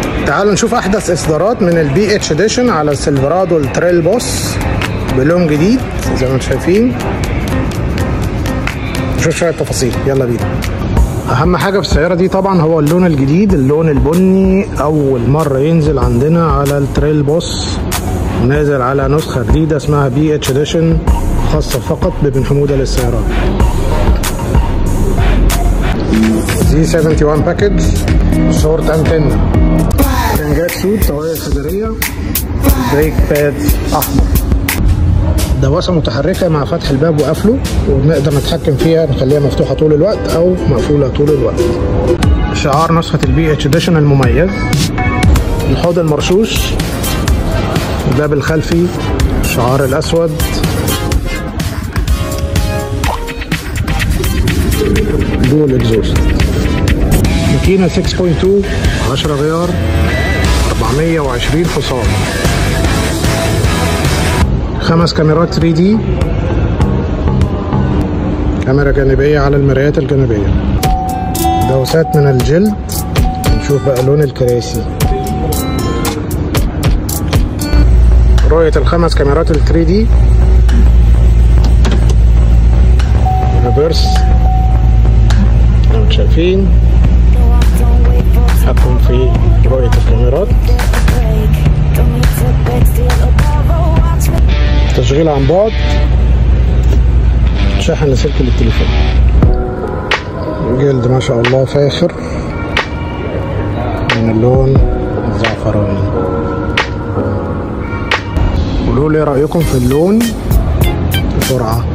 تعالوا نشوف احدث اصدارات من البي اتش اديشن على السيلفرادو التريل بوس بلون جديد زي ما انتم شايفين نشوف شويه تفاصيل يلا بينا اهم حاجه في السياره دي طبعا هو اللون الجديد اللون البني اول مره ينزل عندنا على التريل بوس نازل على نسخه جديده اسمها بي اتش اديشن خاصه فقط بابن حموده للسيارات زي 71 باكج شورت انتنا كانجات سود طوايا خضريه بريك باد احمر دواسه متحركه مع فتح الباب وقفله ونقدر نتحكم فيها نخليها مفتوحه طول الوقت او مقفوله طول الوقت شعار نسخه البي اتش اديشن المميز الحوض المرشوش الباب الخلفي الشعار الاسود دول اكزوست ماكينه 6.2 10 غيار 420 حصان خمس كاميرات 3 دي كاميرا جانبية على المرايات الجانبية دوسات من الجلد نشوف بقى لون الكراسي رؤية الخمس كاميرات ال 3 دي ريفرس شايفين تحكم في رؤية الكاميرات تشغيل عن بعد شحن لاسلكي للتليفون جلد ما شاء الله فاخر من اللون الزعفراني قولوا لي رأيكم في اللون بسرعة